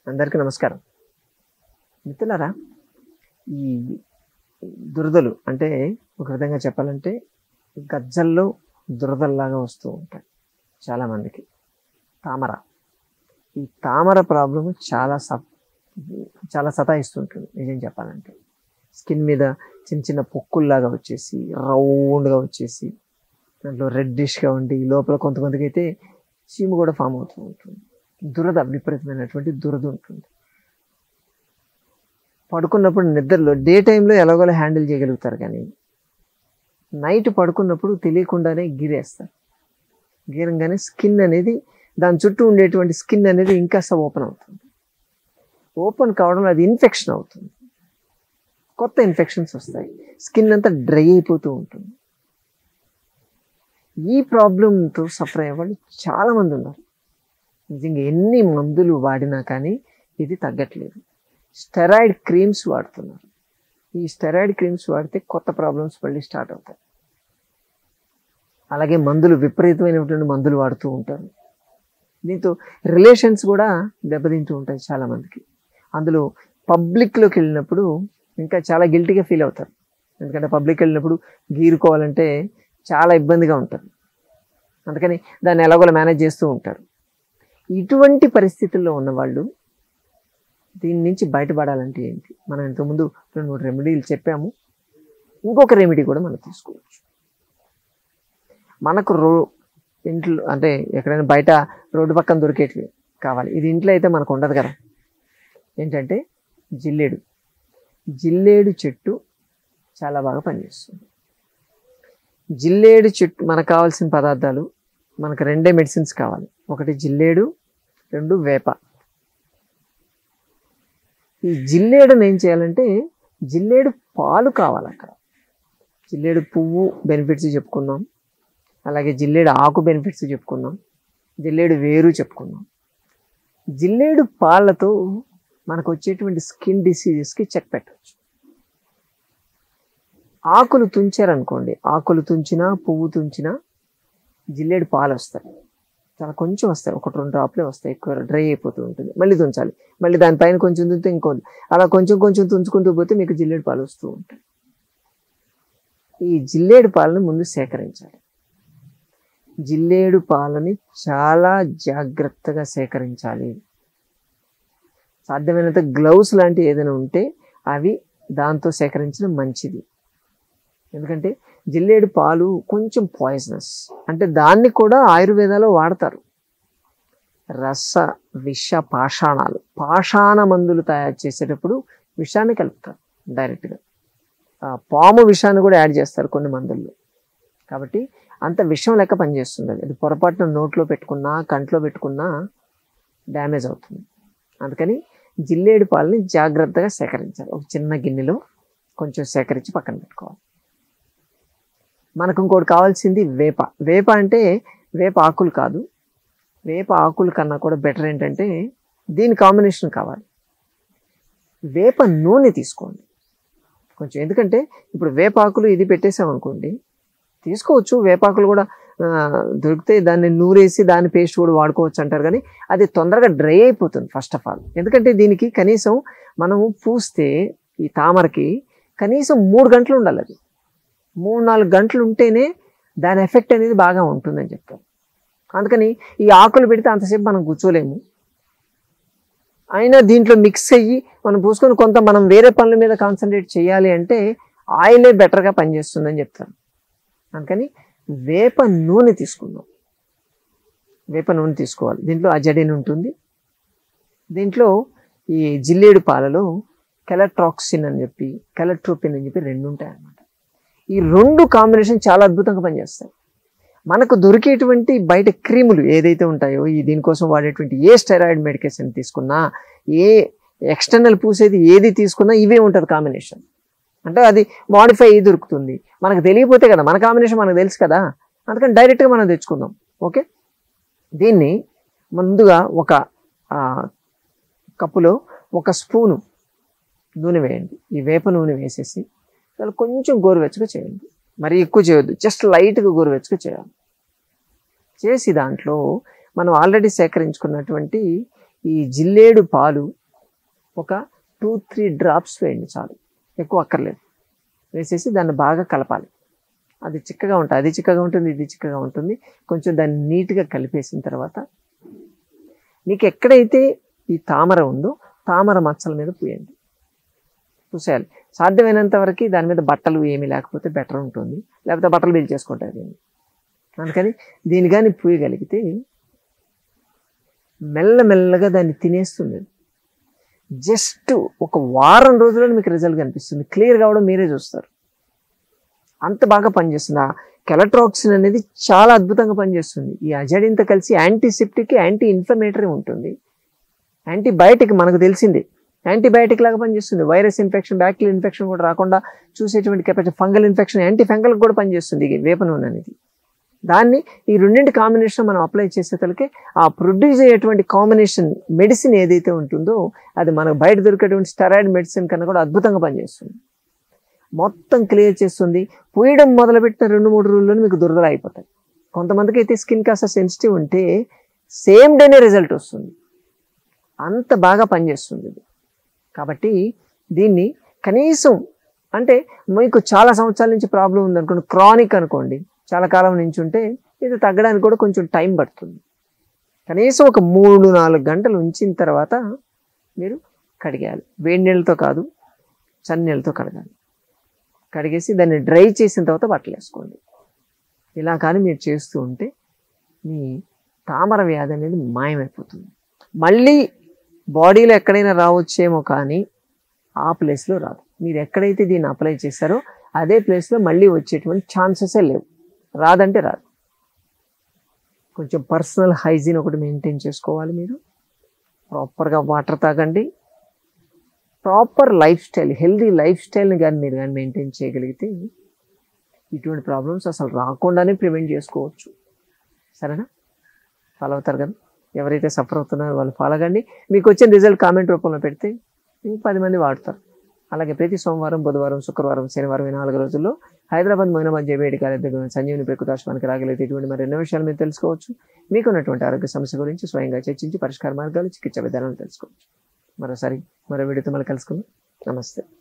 అందరికీ నమస్కారం మిత్రులారా ఈ దురదలు అంటే ఒక విధంగా చెప్పాలంటే గజ్జల్లో దురదల్లాగా వస్తూ ఉంటాయి చాలామందికి తామర ఈ తామర ప్రాబ్లం చాలా స చాలా సతాయిస్తుంటుంది నిజం చెప్పాలంటే స్కిన్ మీద చిన్న చిన్న పొక్కుల్లాగా వచ్చేసి రౌండ్గా వచ్చేసి దాంట్లో రెడ్డిష్గా ఉండి లోపల కొంతమందికి అయితే చీము కూడా ఫామ్ అవుతూ ఉంటుంది దురద విపరీతమైనటువంటి దురద ఉంటుంది పడుకున్నప్పుడు నిద్రలో డే టైంలో ఎలాగోలా హ్యాండిల్ చేయగలుగుతారు కానీ నైట్ పడుకున్నప్పుడు తెలియకుండానే గీరేస్తారు గీరంగానే స్కిన్ అనేది దాని చుట్టూ ఉండేటువంటి స్కిన్ అనేది ఇంకాస్త ఓపెన్ అవుతుంది ఓపెన్ కావడంలో అది ఇన్ఫెక్షన్ అవుతుంది కొత్త ఇన్ఫెక్షన్స్ వస్తాయి స్కిన్ అంతా డ్రై అయిపోతూ ఉంటుంది ఈ ప్రాబ్లంతో సఫర్ అయ్యేవాళ్ళు చాలామంది ఉన్నారు నిజంగా ఎన్ని మందులు వాడినా కానీ ఇది తగ్గట్లేదు స్టెరాయిడ్ క్రీమ్స్ వాడుతున్నారు ఈ స్టెరాయిడ్ క్రీమ్స్ వాడితే కొత్త ప్రాబ్లమ్స్ మళ్ళీ స్టార్ట్ అవుతాయి అలాగే మందులు విపరీతమైనటువంటి మందులు వాడుతూ ఉంటారు దీంతో రిలేషన్స్ కూడా దెబ్బతింటూ ఉంటాయి చాలామందికి అందులో పబ్లిక్లోకి వెళ్ళినప్పుడు ఇంకా చాలా గిల్టీగా ఫీల్ అవుతారు ఎందుకంటే పబ్లిక్ వెళ్ళినప్పుడు గీరుకోవాలంటే చాలా ఇబ్బందిగా ఉంటుంది అందుకని దాన్ని ఎలాగోలా మేనేజ్ చేస్తూ ఉంటారు ఇటువంటి పరిస్థితుల్లో ఉన్నవాళ్ళు దీని నుంచి బయటపడాలంటే ఏంటి మనం ఇంతకుముందు రెండు మూడు రెమెడీలు చెప్పాము ఇంకొక రెమెడీ కూడా మనం తీసుకోవచ్చు మనకు రో ఇంట్లో అంటే ఎక్కడైనా బయట రోడ్డు పక్కన దొరికేటివి కావాలి ఇది ఇంట్లో అయితే మనకు ఉండదు కదా ఏంటంటే జిల్లేడు జిల్లేడు చెట్టు చాలా బాగా పనిచేస్తుంది జిల్లేడు చెట్టు మనకు కావాల్సిన పదార్థాలు మనకు రెండే మెడిసిన్స్ కావాలి ఒకటి జిల్లేడు రెండు వేప ఈ జిల్లేడుని ఏం చేయాలంటే జిల్లేడు పాలు కావాలి అక్కడ జిల్లేడు పువ్వు బెనిఫిట్స్ చెప్పుకున్నాం అలాగే జిల్లేడు ఆకు బెనిఫిట్స్ చెప్పుకున్నాం జిల్లేడు వేరు చెప్పుకున్నాం జిల్లేడు పాలతో మనకు వచ్చేటువంటి స్కిన్ డిసీజెస్కి చెక్ పెట్టవచ్చు ఆకులు తుంచారనుకోండి ఆకులు తుంచినా పువ్వు తుంచినా జిల్లేడు పాలు వస్తాయి చాలా కొంచెం వస్తాయి ఒకటి రెండు డ్రాప్లే వస్తాయి ఎక్కువ డ్రై అయిపోతూ ఉంటుంది మళ్ళీ తుంచాలి మళ్ళీ దానిపైన కొంచెం తుంచితే ఇంకో అలా కొంచెం కొంచెం తుంచుకుంటూ పోతే మీకు జిల్లేడు పాలు వస్తూ ఉంటాయి ఈ జిల్లేడు పాలను ముందు సేకరించాలి జిల్లేడు పాలని చాలా జాగ్రత్తగా సేకరించాలి సాధ్యమైనంత గ్లౌస్ లాంటి ఏదైనా ఉంటే అవి దాంతో సేకరించడం మంచిది ఎందుకంటే జిల్లేడు పాలు కొంచెం పాయిజనస్ అంటే దాన్ని కూడా ఆయుర్వేదాలో వాడతారు రస విష పాషాణాలు పాషాణ మందులు తయారు చేసేటప్పుడు విషాన్ని కలుపుతారు డైరెక్ట్గా పాము విషాన్ని కూడా యాడ్ చేస్తారు కొన్ని మందుల్లో కాబట్టి అంత విషం లెక్క పనిచేస్తుంది అది అది పొరపాటున నోట్లో పెట్టుకున్నా కంట్లో పెట్టుకున్నా డ్యామేజ్ అవుతుంది అందుకని జిల్లేడు పాలని జాగ్రత్తగా సేకరించాలి ఒక చిన్న గిన్నెలో కొంచెం సేకరించి పక్కన పెట్టుకోవాలి మనకు ఇంకోటి కావాల్సింది వేప వేప అంటే వేప ఆకులు కాదు వేప ఆకుల కన్నా కూడా బెటర్ ఏంటంటే దీని కాంబినేషన్ కావాలి వేప నూనె తీసుకోండి కొంచెం ఎందుకంటే ఇప్పుడు వేపాకులు ఇది పెట్టేసామనుకోండి తీసుకోవచ్చు వేపాకులు కూడా దొరికితే దాన్ని నూరేసి దాని పేస్ట్ కూడా వాడుకోవచ్చు అంటారు కానీ అది తొందరగా డ్రై అయిపోతుంది ఫస్ట్ ఆఫ్ ఆల్ ఎందుకంటే దీనికి కనీసం మనము పూస్తే ఈ తామరకి కనీసం మూడు గంటలు ఉండాలి అది మూడు నాలుగు గంటలు ఉంటేనే దాని ఎఫెక్ట్ అనేది బాగా ఉంటుందని చెప్తారు అందుకని ఈ ఆకులు పెడితే అంతసేపు మనం కూర్చోలేము అయినా దీంట్లో మిక్స్ అయ్యి మనం పూసుకొని కొంత మనం వేరే పనుల మీద కాన్సన్ట్రేట్ చేయాలి అంటే ఆయిలే బెటర్గా పనిచేస్తుందని చెప్తారు అందుకని వేప నూనె తీసుకుందాం వేప నూనె తీసుకోవాలి దీంట్లో అజడిన్ ఉంటుంది దీంట్లో ఈ జిల్లేడు పాలలో కెలట్రాక్సిన్ అని చెప్పి కెలట్రోపిన్ అని చెప్పి రెండు ఉంటాయి అన్నమాట ఈ రెండు కాంబినేషన్ చాలా అద్భుతంగా పనిచేస్తాయి మనకు దొరికేటువంటి బయట క్రీములు ఏదైతే ఉంటాయో ఈ దీనికోసం వాడేటువంటి ఏ స్టెరాయిడ్ మెడికేషన్ తీసుకున్నా ఏ ఎక్స్టర్నల్ పూసేది ఏది తీసుకున్నా ఇవే ఉంటుంది కాంబినేషన్ అంటే అది మాడిఫై అయ్యి దొరుకుతుంది మనకు తెలియపోతే కదా మన కాంబినేషన్ మనకు తెలుసు కదా అందుకని డైరెక్ట్గా మనం తెచ్చుకుందాం ఓకే దీన్ని ముందుగా ఒక కప్పులో ఒక స్పూను నూనె వేయండి ఈ వేప నూనె వేసేసి దాన్ని కొంచెం గోరువెచ్చగా చేయండి మరి ఎక్కువ చేయొద్దు జస్ట్ లైట్గా గోరువెచ్చగా చేయాలి చేసి దాంట్లో మనం ఆల్రెడీ సేకరించుకున్నటువంటి ఈ జిల్లేడు పాలు ఒక టూ త్రీ డ్రాప్స్ వేయండి చాలు ఎక్కువ అక్కర్లేదు వేసేసి దాన్ని బాగా కలపాలి అది చిక్కగా ఉంటుంది అది చిక్కగా ఉంటుంది ఇది చిక్కగా ఉంటుంది కొంచెం దాన్ని నీట్గా కలిపేసిన తర్వాత మీకు ఎక్కడైతే ఈ తామర ఉందో తామర మచ్చల మీద పూయండి పూసేయాలి సాధ్యమైనంత వరకు దాని మీద బట్టలు ఏమీ లేకపోతే బెటర్ ఉంటుంది లేకపోతే బట్టలు బిల్ చేసుకుంటారు దీన్ని అందుకని దీని కానీ పూయగలిగితే మెల్లమెల్లగా దాన్ని తినేస్తుంది జస్ట్ ఒక వారం రోజుల్లో మీకు రిజల్ట్ కనిపిస్తుంది క్లియర్ కావడం మీరే చూస్తారు అంత బాగా పనిచేస్తుంది ఆ కెలట్రాక్సిన్ అనేది చాలా అద్భుతంగా పనిచేస్తుంది ఈ అజడిన్తో కలిసి యాంటీసెప్టిక్ యాంటీ ఇన్ఫ్లమేటరీ ఉంటుంది యాంటీబయాటిక్ మనకు తెలిసిందే యాంటీబయాటిక్ లాగా పనిచేస్తుంది వైరస్ ఇన్ఫెక్షన్ బ్యాక్టీరియల్ ఇన్ఫెక్షన్ కూడా రాకుండా చూసేటువంటి capacity fungal infection anti fungal కూడా పనిచేస్తుంది ఈ వేప నూనె అనేది దాన్ని ఈ రెండింటి కాంబినేషన్ మనం అప్లై చేసేతలకే ఆ ప్రొడ్యూస్ అయ్యేటువంటి కాంబినేషన్ మెడిసిన్ ఏదైతే ఉంటుందో అది మనకు బయట దొరికేటువంటి స్టెరాయిడ్ మెడిసిన్ కన్నా కూడా అద్భుతంగా పనిచేస్తుంది మొత్తం క్లియర్ చేస్తుంది పూయడం మొదలుపెట్టిన రెండు మూడు రోజుల్లోనే మీకు దురదలు అయిపోతాయి కొంతమందికి అయితే స్కిన్ కాస్త సెన్సిటివ్ ఉంటే సేమ్ డేనే రిజల్ట్ వస్తుంది అంత బాగా పనిచేస్తుంది ఇది కాబట్టి దీన్ని కనీసం అంటే మీకు చాలా సంవత్సరాల నుంచి ప్రాబ్లం ఉంది అనుకోండి క్రానిక్ అనుకోండి చాలా కాలం నుంచి ఉంటే ఇది తగ్గడానికి కూడా కొంచెం టైం పడుతుంది కనీసం ఒక మూడు నాలుగు గంటలు ఉంచిన తర్వాత మీరు కడిగేయాలి వేడి నీళ్ళతో కాదు చన్నీళ్ళతో కడగాలి కడిగేసి దాన్ని డ్రై చేసిన తర్వాత బట్టలు వేసుకోండి ఇలా కానీ మీరు చేస్తూ ఉంటే మీ తామర వ్యాధి అనేది మాయమైపోతుంది మళ్ళీ బాడీలో ఎక్కడైనా రావచ్చేమో కానీ ఆ ప్లేస్లో రాదు మీరు ఎక్కడైతే దీన్ని అప్లై చేశారో అదే ప్లేస్లో మళ్ళీ వచ్చేటువంటి ఛాన్సెసే లేవు రాదంటే రాదు కొంచెం పర్సనల్ హైజీన్ ఒకటి మెయింటైన్ చేసుకోవాలి మీరు ప్రాపర్గా వాటర్ తాగండి proper lifestyle healthy life స్టైల్ని కానీ మీరు కానీ మెయింటైన్ చేయగలిగితే ఇటువంటి ప్రాబ్లమ్స్ అసలు రాకుండానే ప్రివెంట్ చేసుకోవచ్చు సరేనా ఫాలో అవుతారు కదా ఎవరైతే సఫర్ అవుతున్నారో వాళ్ళు ఫాలో కండి మీకు వచ్చిన రిజల్ట్ కామెంట్ రూపంలో పెడితే ఇంక పది మంది వాడతారు అలాగే ప్రతి సోమవారం బుధవారం శుక్రవారం శనివారం ఈ నాలుగు రోజుల్లో హైదరాబాద్ మొయినాబాద్ జేబేడి కాలేజ్ దగ్గర ఉన్న సంజీవని ప్రకృతాశ్వానికి రాగలిగితే ఇటువంటి మరి ఎన్నో విషయాలు మీరు తెలుసుకోవచ్చు మీకున్నటువంటి ఆరోగ్య సమస్య గురించి స్వయంగా చర్చించి పరిష్కార మార్గాలు చికిత్స విధానాలు తెలుసుకోవచ్చు మరోసారి మరో వీడియోతో మళ్ళీ కలుసుకుందాం నమస్తే